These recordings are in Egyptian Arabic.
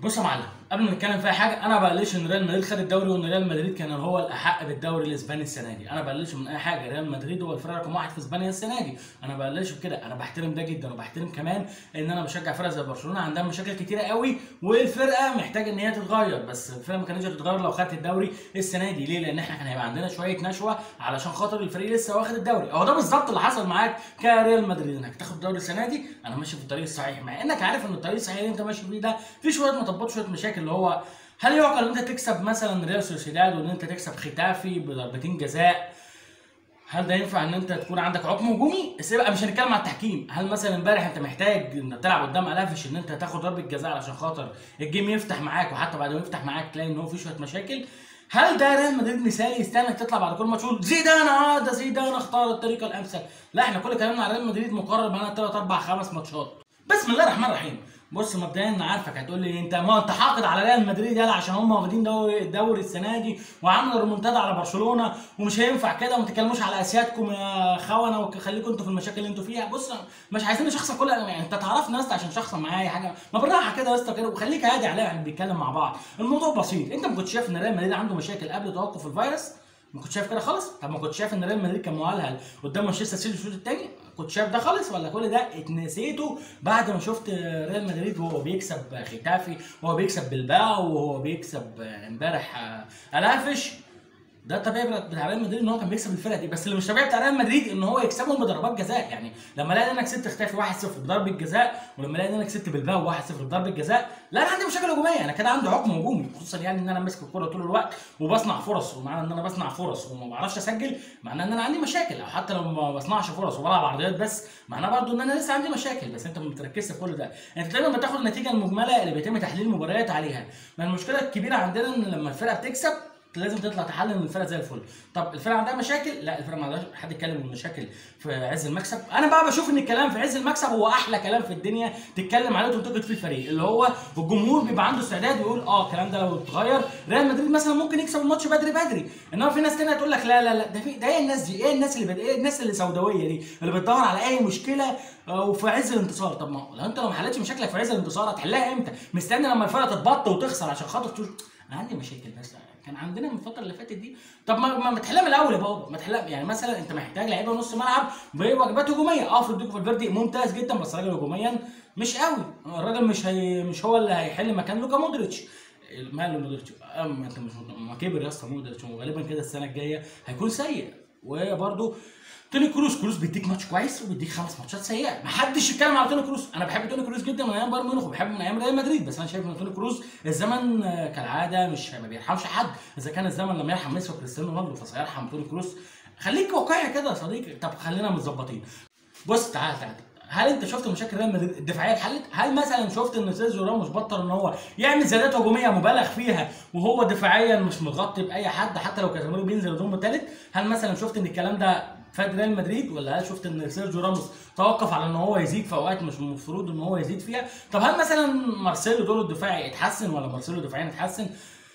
بص يا معلم قبل ما نتكلم في اي حاجه انا ما بقللش ان ريال مدريد خد الدوري وان ريال مدريد كان هو الاحق بالدوري الاسباني السنه دي انا ما بقللش من اي حاجه ريال مدريد هو الفريق رقم واحد في اسبانيا السنه دي انا ما بقللش بكده انا بحترم ده جدا وبحترم كمان ان انا بشجع فرقه زي برشلونه عندها مشاكل كتيره قوي والفرقه محتاجه ان هي تتغير بس الفرقه ما كانتش هتتغير لو خدت الدوري السنه دي ليه لان احنا كان هيبقى عندنا شويه نشوه علشان خاطر الفريق لسه واخد الدوري هو ده بالظبط اللي حصل معاك كريال مدريد انك تاخد الدوري السنه دي انا ماشي في الطريق الصحيح مع انك عارف ان الطريق الصحيح اللي انت ماشي فيه ده في شويه مطبات شويه مشاكل اللي هو هل يعقل ان انت تكسب مثلا ريال سوسيداد وان انت تكسب ختافي بضربتين جزاء هل ده ينفع ان انت تكون عندك حكم هجومي؟ بس بقى مش هنتكلم على التحكيم، هل مثلا امبارح انت محتاج انك تلعب قدام الافش ان انت تاخد ضربه جزاء علشان خاطر الجيم يفتح معاك وحتى بعد ما يفتح معاك تلاقي ان هو في شويه مشاكل؟ هل ده ريال مدريد مثالي يستنى انك تطلع بعد كل ماتش تقول زيدان اه ده زيدان اختار الطريقه الامثل؟ لا احنا كل كلامنا على ريال مدريد مقرر بقالنا ثلاث اربع خمس ماتشات. بسم الله الرحمن الرحيم. بص مبدئيا انا عارفك هتقول لي انت ما انت حاقد على ريال مدريد يلا عشان هم واخدين دوري الدوري السنه دي وعملوا ريمونتادا على برشلونه ومش هينفع كده وما تتكلموش على اسيادكم يا خونه وخليكم انتوا في المشاكل اللي انتوا فيها بص مش عايزين شخص كل يعني انت تعرفنا يا اسطى عشان شخص معايا حاجه ما بالراحه كده يا اسطى كده وخليك هادي عليها احنا بنتكلم مع بعض الموضوع بسيط انت ما كنتش شايف ان ريال مدريد عنده مشاكل قبل توقف الفيروس ما كنت شايف كده خالص طب ما كنت شايف ان ريال مدريد كان مؤهل قدام مانشستر سيتي الشوط الثاني كنت شايف ده خالص ولا كل ده اتنسيته بعد ما شفت ريال مدريد وهو بيكسب ختافي وهو بيكسب بلباو وهو بيكسب امبارح الافش ده الطبيعي بتاع ريال مدريد ان هو كان بيكسب الفرقه دي بس اللي مش طبيعي بتاع ريال مدريد ان هو يكسبهم بضربات جزاء يعني لما الاقي انك كسبت ختافي 1-0 بضربه جزاء ولما الاقي انك كسبت بلباو 1-0 بضربه جزاء لا انا عندي مشاكل هجوميه انا كده عندي حكم هجومي خصوصا يعني ان انا ماسك الكوره طول الوقت وبصنع فرص ومعنى ان انا بصنع فرص وما بعرفش اسجل معناه ان انا عندي مشاكل او حتى لو ما بصنعش فرص وبلعب عرضيات بس معناه برضو ان انا لسه عندي مشاكل بس انت ما بتركزش في كل ده انت دايما بتاخد النتيجه المجمله اللي بيتم تحليل المباريات عليها ما المشكله الكبيره عندنا ان لما الفرقه بتكسب لازم تطلع تحلل ان الفرقه زي الفل طب الفرقه عندها مشاكل لا الفرقه ما عندهاش حد يتكلم عن المشاكل في عز المكسب انا بقى بشوف ان الكلام في عز المكسب هو احلى كلام في الدنيا تتكلم عليه وتنتقد فيه الفريق اللي هو الجمهور بيبقى عنده استعداد ويقول اه الكلام ده لو اتغير ريال مدريد مثلا ممكن يكسب الماتش بدري بدري انما في ناس تانية تقول لك لا لا لا ده في ده ايه الناس دي ايه الناس اللي بد... ايه الناس اللي سوداويه دي اللي بتدور على اي مشكله وفي عز الانتصار طب ما لو انت لو ما حلتش مشاكلك في عز الانتصار هتحلها امتى مستني لما الفرقه تتبط وتخسر عشان خاطر تقول انا عندي مشاكل بس كان عندنا من الفتره اللي فاتت دي طب ما ما تحلها من الاول يا بابا ما تحلها يعني مثلا انت محتاج لعيبه نص ملعب بواجبات هجوميه اه فردوكو فالفيردي ممتاز جدا بس راجل هجوميا مش قوي الراجل مش هي مش هو اللي هيحل مكان لوكا مودريتش ماله مودريتش اما انت مش ما كبر يا اسطى مودريتش وغالبا كده السنه الجايه هيكون سيء وبرده توني كروس كروس بيديك ماتش كويس وبيديك خمس ماتشات سيئه ما حدش يتكلم على توني كروس انا بحب توني كروس جدا من ايام بايرن ميونخ وبحبه من ايام ريال مدريد بس انا شايف ان توني كروس الزمن كالعاده مش ما بيرحمش حد اذا كان الزمن لم يرحم ميسي وكريستيانو رونالدو فسيرحم توني كروس خليك واقعي كده يا صديقي طب خلينا متظبطين بص تعال تعال هل انت شفت مشاكل ريال مدريد الدفاعيه اتحلت؟ هل مثلا شفت ان سيرجيو راموس بطل ان هو يعمل زيادات هجوميه مبالغ فيها وهو دفاعيا مش متغطي باي حد حتى لو كازيميرو بينزل يضم الثالث؟ هل مثلا شفت ان الكلام ده فاد ريال مدريد ولا هل شفت ان سيرجيو راموس توقف على ان هو يزيد في اوقات مش المفروض ان هو يزيد فيها؟ طب هل مثلا مارسيلو دوره الدفاعي اتحسن ولا مارسيلو دفاعيا اتحسن؟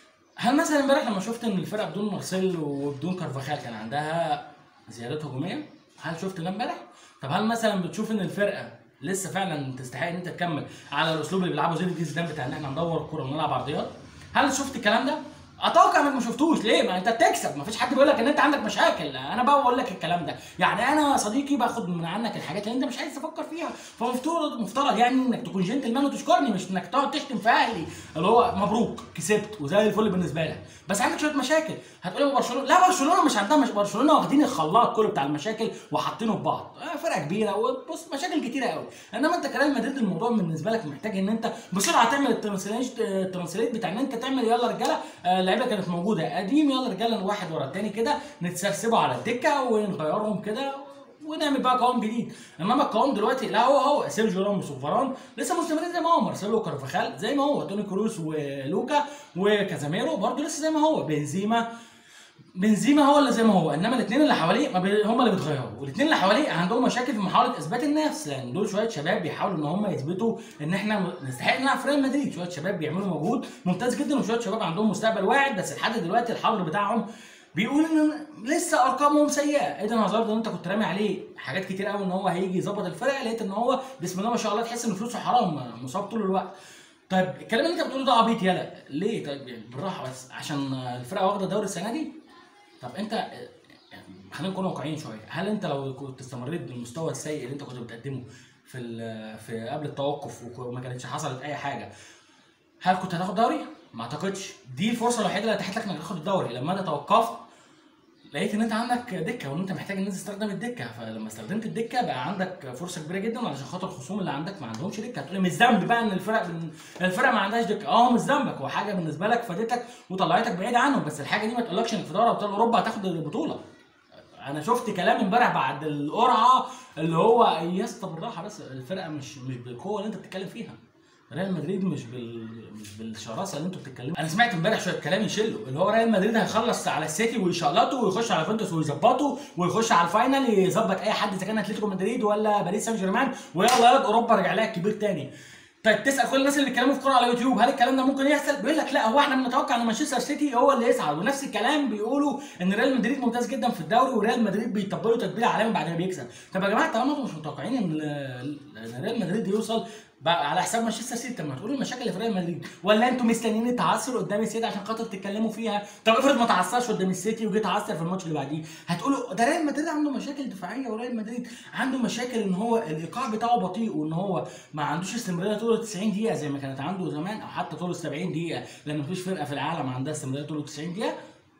هل مثلا امبارح لما شفت ان الفرقه بدون مارسيلو وبدون كارفاخال كان عندها زيادات هجوميه؟ هل شفت ده امبارح؟ طب هل مثلا بتشوف ان الفرقه لسه فعلا تستحق ان انت تكمل على الاسلوب اللي بيلعبه زين الدين زيدان بتاع ان احنا ندور الكوره ونلعب عرضيات؟ هل شفت الكلام ده؟ اتوقع انك ما شفتوش ليه؟ ما انت بتكسب ما فيش حد بيقول لك ان انت عندك مشاكل انا بقى بقول لك الكلام ده يعني انا صديقي باخد من عنك الحاجات اللي انت مش عايز تفكر فيها فمفترض مفترض يعني انك تكون جنتلمان وتشكرني مش انك تقعد تشتم في اهلي اللي هو مبروك كسبت وزي الفل بالنسبه لك بس عندك شويه مشاكل هتقولي برشلونه لا برشلونه مش عندها مش برشلونه واخدين الخلاط كله بتاع المشاكل وحاطينه في بعض فرقه كبيره وبص مشاكل كتيره قوي انما انت كريال مدريد الموضوع بالنسبه لك محتاج ان انت بسرعه تعمل الترانسليت الترانسليت بتاع ان انت تعمل يلا رجاله اللعيبه كانت موجوده قديم يلا رجاله واحد ورا التاني كده نتسرسبوا على الدكه ونغيرهم كده ونعمل بقى قوام جديد انما القوام دلوقتي لا هو هو سيرجيو راموس وفاران لسه مستمرين زي ما هو مارسيلو وكارفاخال زي ما هو توني كروس ولوكا وكازاميرو برضه لسه زي ما هو بنزيما بنزيما هو اللي زي ما هو انما الاثنين اللي حواليه ما بي... هم اللي بيتغيروا والاثنين اللي حواليه عندهم مشاكل في محاوله اثبات النفس لان دول شويه شباب بيحاولوا ان هم يثبتوا ان احنا نستحق نلعب في ريال مدريد شويه شباب بيعملوا مجهود ممتاز جدا وشويه شباب عندهم مستقبل واعد بس لحد دلوقتي الحظر بتاعهم بيقول ان لسه ارقامهم سيئه ايدن هازارد اللي انت كنت رامي عليه حاجات كتير قوي ان هو هيجي يظبط الفرقه لقيت ان هو بسم الله ما شاء الله تحس ان فلوسه حرام مصاب طول الوقت طيب الكلام اللي انت بتقوله ده عبيط يالا ليه طيب يعني بالراحه بس عشان الفرقه واخده دوري السنه دي طب انت يعني خلينا نكون واقعيين شويه هل انت لو كنت استمريت بالمستوى السيء اللي انت كنت بتقدمه في ال- في قبل التوقف وك- وما كانتش حصلت اي حاجه هل كنت هتاخد دوري؟ ما اعتقدش دي الفرصه الوحيده اللي اتاحت لك انك تاخد الدوري لما انت توقفت لقيت ان انت عندك دكه وان انت محتاج ان انت تستخدم الدكه فلما استخدمت الدكه بقى عندك فرصه كبيره جدا علشان خاطر الخصوم اللي عندك ما عندهمش دكه هتقول لي مش ذنب بقى ان الفرق الفرق ما عندهاش دكه اه هو مش ذنبك هو حاجه بالنسبه لك فادتك وطلعتك بعيد عنهم بس الحاجه دي ما تقولكش انك في دوري ابطال اوروبا هتاخد البطوله انا شفت كلام امبارح بعد القرعه اللي هو يا اسطى بالراحه بس الفرقه مش مش بالقوه اللي انت بتتكلم فيها ريال مدريد مش بال مش بالشراسه اللي انتوا بتتكلموا انا سمعت امبارح شويه كلام يشله اللي هو ريال مدريد هيخلص على السيتي ويشقلطه ويخش على فانتوس ويظبطه ويخش على الفاينل يظبط اي حد اذا كان اتلتيكو مدريد ولا باريس سان جيرمان ويلا يلا اوروبا رجع لها كبير تاني طيب تسال كل الناس اللي بيتكلموا في كوره على يوتيوب هل الكلام ده ممكن يحصل؟ بيقول لك لا هو احنا بنتوقع ان مانشستر سيتي هو اللي يصعد ونفس الكلام بيقولوا ان ريال مدريد ممتاز جدا في الدوري وريال مدريد بيطبلوا تتبيله عالمي بعد ما بيكسب. طب يا جماعه طالما انتم مش متوقعين ان ان ريال مدريد يوصل بقى على حساب مانشستر سيتي طب ما تقولوا المشاكل اللي في ريال مدريد ولا انتوا مستنيين التعثر قدام السيتي عشان خاطر تتكلموا فيها طب افرض ما تعثرش قدام السيتي وجيت تعثر في الماتش اللي بعديه هتقولوا ده ريال مدريد عنده مشاكل دفاعيه وريال مدريد عنده مشاكل ان هو الايقاع بتاعه بطيء وان هو ما عندوش استمراريه طول 90 دقيقه زي ما كانت عنده زمان او حتى طول 70 دقيقه لان مفيش فرقه في العالم عندها استمراريه طول 90 دقيقه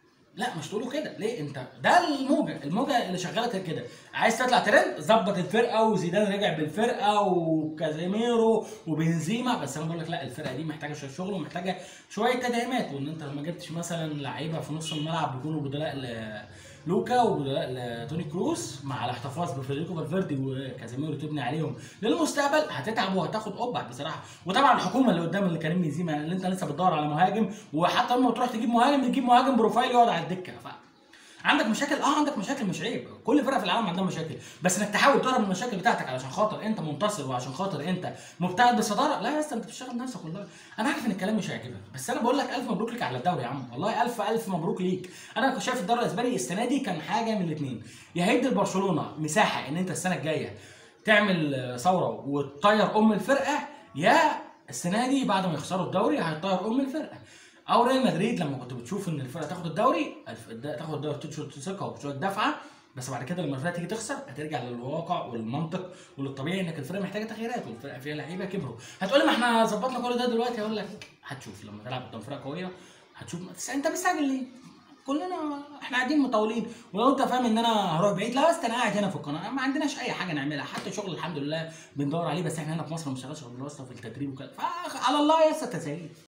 لا مش تقولوا كده ليه انت ده الموجه الموجه اللي شغاله كده عايز تطلع ترند ظبط الفرقه وزيدان رجع بالفرقه وكازيميرو وبنزيما بس انا بقول لك لا الفرقه دي محتاجه شويه شغل ومحتاجه شويه تدعيمات وان انت لما جبتش مثلا لعيبه في نص الملعب بيكونوا بدلاء ل- لوكا وبدلاء لتوني كروس مع الاحتفاظ بفيدريكو فالفيردي وكازيميرو تبني عليهم للمستقبل هتتعب وهتاخد قبع بصراحه وطبعا الحكومه اللي قدام اللي كريم بنزيما اللي انت لسه بتدور على مهاجم وحتى لما تروح تجيب مهاجم بتجيب مهاجم بروفايل يقعد على الدكه ف عندك مشاكل اه عندك مشاكل مش عيب كل فرقه في العالم عندها مشاكل بس انك تحاول تهرب من المشاكل بتاعتك علشان خاطر انت منتصر وعشان خاطر انت مبتعد بالصداره لا يا اسطى انت بتشتغل نفسك والله انا عارف ان الكلام مش هيعجبك بس انا بقول لك الف مبروك لك على الدوري يا عم والله الف الف مبروك ليك انا كنت شايف الدوري الاسباني السنه دي كان حاجه من الاثنين يا هيدي لبرشلونه مساحه ان انت السنه الجايه تعمل آه، ثوره وتطير ام الفرقه يا السنه دي بعد ما يخسروا الدوري هيطير ام الفرقه او ريال مدريد لما كنت بتشوف ان الفرقه تاخد الدوري الف- الد- تاخد الدوري تشوت ثقه وشويه دفعه بس بعد كده لما الفرقه تيجي تخسر هترجع للواقع والمنطق وللطبيعي انك الفرقه محتاجه تغييرات والفرقه فيها لعيبه كبروا هتقول لي ما احنا ظبطنا كل ده دلوقتي اقول لك هتشوف لما تلعب قدام فرقه قويه هتشوف بس انت مستعجل ليه؟ كلنا احنا قاعدين مطولين ولو انت فاهم ان انا هروح بعيد لا بس انا قاعد هنا في القناه ما عندناش اي حاجه نعملها حتى شغل الحمد لله بندور عليه بس احنا هنا في مصر ما بنشتغلش غير بالواسطه في التدريب وكده فعلى الله يا اسطى تسهيل